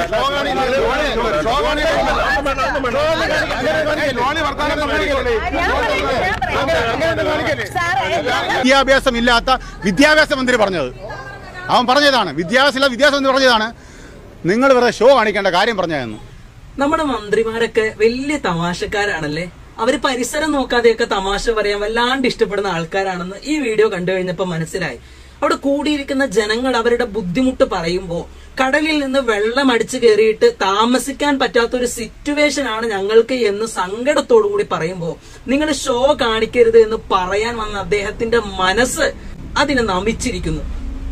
വിദ്യാഭ്യാസം ഇല്ലാത്ത വിദ്യാഭ്യാസ മന്ത്രി പറഞ്ഞത് അവൻ പറഞ്ഞതാണ് വിദ്യാഭ്യാസം ഇല്ല വിദ്യാഭ്യാസം മന്ത്രി പറഞ്ഞതാണ് നിങ്ങൾ വെറുതെ ഷോ കാണിക്കേണ്ട കാര്യം പറഞ്ഞതെന്ന് നമ്മുടെ മന്ത്രിമാരൊക്കെ വലിയ തമാശക്കാരാണല്ലേ അവര് പരിസരം നോക്കാതെയൊക്കെ തമാശ പറയാൻ വല്ലാണ്ട് ഇഷ്ടപ്പെടുന്ന ആൾക്കാരാണെന്ന് ഈ വീഡിയോ കണ്ടു കഴിഞ്ഞപ്പോ മനസ്സിലായി അവിടെ കൂടിയിരിക്കുന്ന ജനങ്ങൾ അവരുടെ ബുദ്ധിമുട്ട് പറയുമ്പോ കടലിൽ നിന്ന് വെള്ളം അടിച്ചു കയറിയിട്ട് താമസിക്കാൻ പറ്റാത്ത ഒരു സിറ്റുവേഷൻ ആണ് ഞങ്ങൾക്ക് എന്ന് സങ്കടത്തോടു കൂടി പറയുമ്പോ നിങ്ങൾ ഷോ കാണിക്കരുത് എന്ന് പറയാൻ വന്ന അദ്ദേഹത്തിന്റെ മനസ്സ് അതിനെ നമിച്ചിരിക്കുന്നു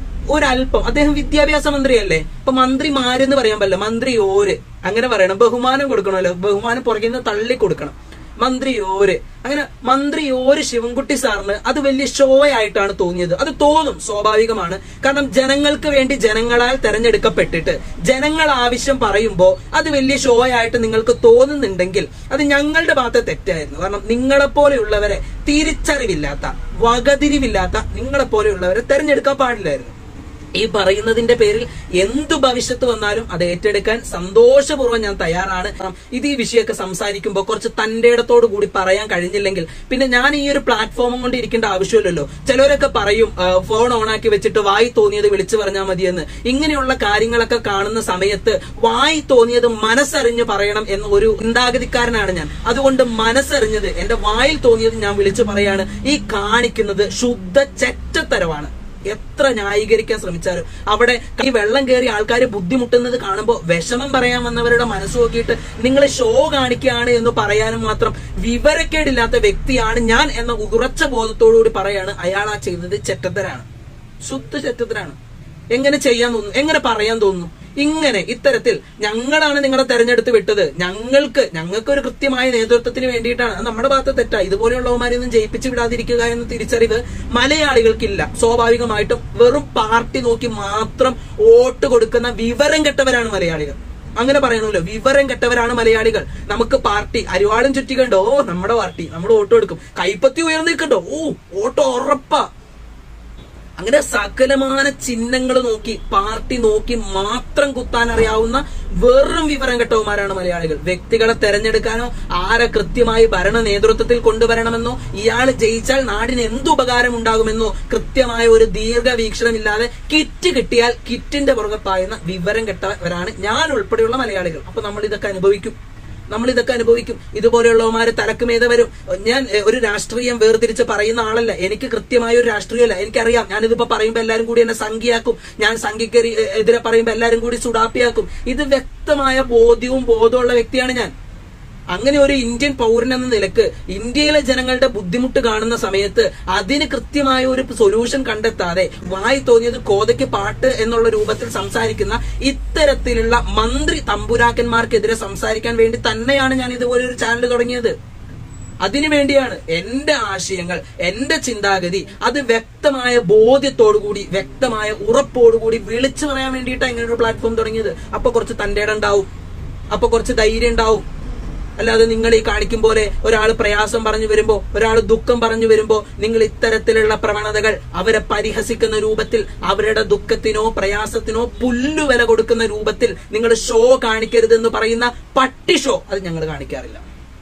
ഒരല്പം അദ്ദേഹം വിദ്യാഭ്യാസ മന്ത്രിയല്ലേ ഇപ്പൊ മന്ത്രിമാരെന്ന് പറയാൻ പറ്റില്ല മന്ത്രി ഓര് അങ്ങനെ പറയണം ബഹുമാനം കൊടുക്കണമല്ലോ ബഹുമാനം പുറകിൽ നിന്ന് തള്ളി കൊടുക്കണം മന്ത്രി ഓര് അങ്ങനെ മന്ത്രി ഓര് ശിവൻകുട്ടി സാറിന് അത് വലിയ ഷോ ആയിട്ടാണ് തോന്നിയത് അത് തോന്നും സ്വാഭാവികമാണ് കാരണം ജനങ്ങൾക്ക് വേണ്ടി ജനങ്ങളാൽ തെരഞ്ഞെടുക്കപ്പെട്ടിട്ട് ജനങ്ങൾ ആവശ്യം പറയുമ്പോ അത് വലിയ ഷോ ആയിട്ട് നിങ്ങൾക്ക് തോന്നുന്നുണ്ടെങ്കിൽ അത് ഞങ്ങളുടെ ഭാഗത്തെ തെറ്റായിരുന്നു കാരണം നിങ്ങളെപ്പോലെയുള്ളവരെ തിരിച്ചറിവില്ലാത്ത വകതിരിവില്ലാത്ത നിങ്ങളെപ്പോലെയുള്ളവരെ തെരഞ്ഞെടുക്കാൻ പാടില്ലായിരുന്നു ഈ പറയുന്നതിന്റെ പേരിൽ എന്തു ഭവിഷ്യത്ത് വന്നാലും അത് ഏറ്റെടുക്കാൻ സന്തോഷപൂർവ്വം ഞാൻ തയ്യാറാണ് കാരണം ഇത് ഈ വിഷയമൊക്കെ സംസാരിക്കുമ്പോൾ കുറച്ച് തന്റെ ഇടത്തോടു കൂടി പറയാൻ കഴിഞ്ഞില്ലെങ്കിൽ പിന്നെ ഞാൻ ഈ ഒരു പ്ലാറ്റ്ഫോമും കൊണ്ട് ഇരിക്കേണ്ട ആവശ്യമില്ലല്ലോ ചിലരൊക്കെ പറയും ആ, ഫോൺ ഓണാക്കി വെച്ചിട്ട് വായി തോന്നിയത് വിളിച്ചു പറഞ്ഞാൽ മതിയെന്ന് ഇങ്ങനെയുള്ള കാര്യങ്ങളൊക്കെ കാണുന്ന സമയത്ത് വായി തോന്നിയത് മനസ്സറിഞ്ഞ് പറയണം എന്ന ഒരു ചിന്താഗതിക്കാരനാണ് ഞാൻ അതുകൊണ്ട് മനസ്സറിഞ്ഞത് എന്റെ വായിൽ തോന്നിയത് ഞാൻ വിളിച്ചു പറയാണ് ഈ കാണിക്കുന്നത് ശുദ്ധ ചെറ്റത്തരവാണ് എത്ര ന്യായീകരിക്കാൻ ശ്രമിച്ചാലും അവിടെ ഈ വെള്ളം കയറി ആൾക്കാർ ബുദ്ധിമുട്ടുന്നത് കാണുമ്പോൾ വിഷമം പറയാൻ വന്നവരുടെ മനസ്സ് നോക്കിയിട്ട് നിങ്ങൾ ഷോ കാണിക്കുകയാണ് എന്ന് പറയാനും മാത്രം വിവരക്കേടില്ലാത്ത വ്യക്തിയാണ് ഞാൻ എന്ന ഉറച്ച ബോധത്തോടുകൂടി പറയാണ് അയാൾ ആ ചെയ്തത് ചെറ്റത്തരാണ് ശുദ്ധ ചെറ്റത്തരാണ് എങ്ങനെ ചെയ്യാൻ തോന്നുന്നു എങ്ങനെ പറയാൻ തോന്നുന്നു ഇങ്ങനെ ഇത്തരത്തിൽ ഞങ്ങളാണ് നിങ്ങളെ തെരഞ്ഞെടുത്ത് വിട്ടത് ഞങ്ങൾക്ക് ഞങ്ങൾക്ക് ഒരു കൃത്യമായ നേതൃത്വത്തിന് വേണ്ടിയിട്ടാണ് അത് നമ്മുടെ ഭാഗത്ത് തെറ്റാ ഇതുപോലെയുള്ളവന്മാരെയൊന്നും ജയിപ്പിച്ചു വിടാതിരിക്കുക എന്ന തിരിച്ചറിവ് മലയാളികൾക്കില്ല സ്വാഭാവികമായിട്ടും വെറും പാർട്ടി നോക്കി മാത്രം വോട്ട് കൊടുക്കുന്ന വിവരം കെട്ടവരാണ് മലയാളികൾ അങ്ങനെ പറയണമല്ലോ വിവരം കെട്ടവരാണ് മലയാളികൾ നമുക്ക് പാർട്ടി അരിവാളും ചുറ്റിക്കണ്ടോ ഓ നമ്മുടെ പാർട്ടി നമ്മൾ വോട്ട് കൊടുക്കും കൈപ്പത്തി ഉയർന്നു നിൽക്കണ്ടോ ഓ വോട്ട് ഉറപ്പാ അങ്ങനെ സകലമാന ചിഹ്നങ്ങൾ നോക്കി പാർട്ടി നോക്കി മാത്രം കുത്താൻ അറിയാവുന്ന വെറും വിവരം കെട്ടവന്മാരാണ് മലയാളികൾ വ്യക്തികളെ തെരഞ്ഞെടുക്കാനോ ആരെ കൃത്യമായി ഭരണ നേതൃത്വത്തിൽ കൊണ്ടുവരണമെന്നോ ഇയാൾ ജയിച്ചാൽ നാടിന് എന്ത് ഉപകാരം ഉണ്ടാകുമെന്നോ കൃത്യമായ ഒരു ദീർഘവീക്ഷണമില്ലാതെ കിറ്റ് കിട്ടിയാൽ കിറ്റിന്റെ പുറകെ പായുന്ന വിവരം കെട്ടവരാണ് ഞാൻ ഉൾപ്പെടെയുള്ള മലയാളികൾ അപ്പൊ നമ്മൾ ഇതൊക്കെ അനുഭവിക്കും നമ്മൾ ഇതൊക്കെ അനുഭവിക്കും ഇതുപോലെയുള്ളവന്മാര് തലക്കുമേത വരും ഞാൻ എ, ഒരു രാഷ്ട്രീയം വേർതിരിച്ച് പറയുന്ന ആളല്ല എനിക്ക് കൃത്യമായ ഒരു രാഷ്ട്രീയമല്ല എനിക്കറിയാം ഞാൻ ഇതിപ്പോ പറയുമ്പോൾ എല്ലാരും കൂടി എന്നെ സംഖ്യയാക്കും ഞാൻ സംഖ്യക്ക് എ- എതിരെ പറയുമ്പോൾ എല്ലാരും കൂടി സുഡാപ്പിയാക്കും ഇത് വ്യക്തമായ ബോധ്യവും ബോധമുള്ള വ്യക്തിയാണ് ഞാൻ അങ്ങനെ ഒരു ഇന്ത്യൻ പൗരൻ എന്ന നിലക്ക് ഇന്ത്യയിലെ ജനങ്ങളുടെ ബുദ്ധിമുട്ട് കാണുന്ന സമയത്ത് അതിന് കൃത്യമായ ഒരു സൊല്യൂഷൻ കണ്ടെത്താതെ വായി തോന്നിയത് കോതയ്ക്ക് പാട്ട് എന്നുള്ള രൂപത്തിൽ സംസാരിക്കുന്ന ഇത്തരത്തിലുള്ള മന്ത്രി തമ്പുരാക്കന്മാർക്കെതിരെ സംസാരിക്കാൻ വേണ്ടി തന്നെയാണ് ഞാൻ ഇതുപോലെ ഒരു ചാനൽ തുടങ്ങിയത് അതിനു വേണ്ടിയാണ് എന്റെ ആശയങ്ങൾ എന്റെ ചിന്താഗതി അത് വ്യക്തമായ ബോധ്യത്തോടുകൂടി വ്യക്തമായ ഉറപ്പോടുകൂടി വിളിച്ചു പറയാൻ വേണ്ടിയിട്ടാണ് ഇങ്ങനെ ഒരു പ്ലാറ്റ്ഫോം തുടങ്ങിയത് അപ്പൊ കുറച്ച് തന്റെ ഇടം ഉണ്ടാവും അപ്പൊ കുറച്ച് ധൈര്യം ഉണ്ടാവും അല്ലാതെ നിങ്ങൾ ഈ കാണിക്കും പോലെ ഒരാൾ പ്രയാസം പറഞ്ഞു വരുമ്പോ ഒരാൾ ദുഃഖം പറഞ്ഞു വരുമ്പോ നിങ്ങൾ ഇത്തരത്തിലുള്ള പ്രവണതകൾ അവരെ പരിഹസിക്കുന്ന രൂപത്തിൽ അവരുടെ ദുഃഖത്തിനോ പ്രയാസത്തിനോ പുല്ലുവില കൊടുക്കുന്ന രൂപത്തിൽ നിങ്ങൾ ഷോ കാണിക്കരുതെന്ന് പറയുന്ന പട്ടി ഷോ അത് ഞങ്ങൾ കാണിക്കാറില്ല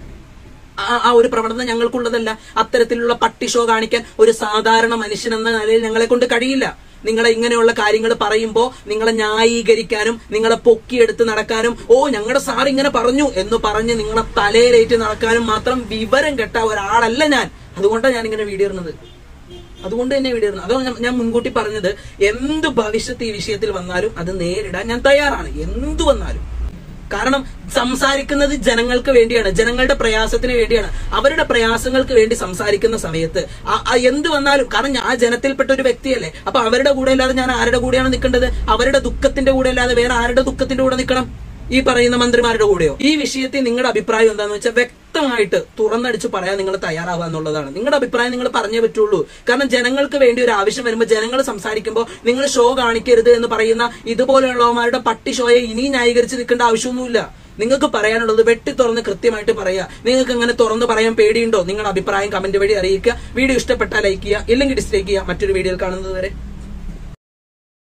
ആ ആ ഒരു പ്രവണത ഞങ്ങൾക്കുള്ളതല്ല അത്തരത്തിലുള്ള പട്ടി ഷോ കാണിക്കാൻ ഒരു സാധാരണ മനുഷ്യൻ എന്ന നിലയിൽ ഞങ്ങളെ കൊണ്ട് കഴിയില്ല നിങ്ങളെ ഇങ്ങനെയുള്ള കാര്യങ്ങൾ പറയുമ്പോൾ നിങ്ങളെ ന്യായീകരിക്കാനും നിങ്ങളെ പൊക്കിയെടുത്ത് നടക്കാനും ഓ ഞങ്ങളുടെ സാർ ഇങ്ങനെ പറഞ്ഞു എന്ന് പറഞ്ഞ് നിങ്ങളെ തലയിലേറ്റ് നടക്കാനും മാത്രം വിവരം കെട്ട ഒരാളല്ല ഞാൻ അതുകൊണ്ടാണ് ഞാൻ ഇങ്ങനെ വീഡിയോ ഇടുന്നത് അതുകൊണ്ട് തന്നെ വീഡിയോ ഇടുന്നത് അതാണ് ഞാൻ- ഞാൻ മുൻകൂട്ടി പറഞ്ഞത് എന്ത് ഭവിഷ്യത്ത് ഈ വിഷയത്തിൽ വന്നാലും അത് നേരിടാൻ ഞാൻ തയ്യാറാണ് എന്തു വന്നാലും കാരണം സംസാരിക്കുന്നത് ജനങ്ങൾക്ക് വേണ്ടിയാണ് ജനങ്ങളുടെ പ്രയാസത്തിന് വേണ്ടിയാണ് അവരുടെ പ്രയാസങ്ങൾക്ക് വേണ്ടി സംസാരിക്കുന്ന സമയത്ത് ആ- ആ എന്ത് വന്നാലും കാരണം ഞാൻ ആ ജനത്തിൽപ്പെട്ട ഒരു വ്യക്തിയല്ലേ അപ്പൊ അവരുടെ കൂടെ അല്ലാതെ ഞാൻ ആരുടെ കൂടെയാണ് നിൽക്കേണ്ടത് അവരുടെ ദുഃഖത്തിന്റെ കൂടെ അല്ലാതെ വേറെ ആരുടെ ദുഃഖത്തിന്റെ കൂടെ നിൽക്കണം ഈ പറയുന്ന മന്ത്രിമാരുടെ കൂടെയോ ഈ വിഷയത്തിൽ നിങ്ങളുടെ അഭിപ്രായം എന്താന്ന് വെച്ചാൽ വ്യക്തമായിട്ട് തുറന്നടിച്ച് പറയാൻ നിങ്ങൾ തയ്യാറാവുക എന്നുള്ളതാണ് നിങ്ങളുടെ അഭിപ്രായം നിങ്ങൾ പറഞ്ഞേ പറ്റുള്ളൂ കാരണം ജനങ്ങൾക്ക് വേണ്ടി ഒരു ആവശ്യം വരുമ്പോൾ ജനങ്ങൾ സംസാരിക്കുമ്പോൾ നിങ്ങൾ ഷോ കാണിക്കരുത് എന്ന് പറയുന്ന ഇതുപോലെയുള്ളവന്മാരുടെ പട്ടി ഷോയെ ഇനിയും ന്യായീകരിച്ച് നിൽക്കേണ്ട ആവശ്യമൊന്നുമില്ല നിങ്ങൾക്ക് പറയാനുള്ളത് വെട്ടി തുറന്ന് കൃത്യമായിട്ട് പറയുക നിങ്ങൾക്ക് അങ്ങനെ തുറന്ന് പറയാൻ പേടിയുണ്ടോ നിങ്ങളുടെ അഭിപ്രായം കമന്റ് വഴി അറിയിക്കുക വീഡിയോ ഇഷ്ടപ്പെട്ടാൽ ലൈക്ക് ചെയ്യുക ഇല്ലെങ്കിൽ ഡിസ്ലൈക്ക് ചെയ്യുക മറ്റൊരു വീഡിയോയിൽ കാണുന്നത് വരെ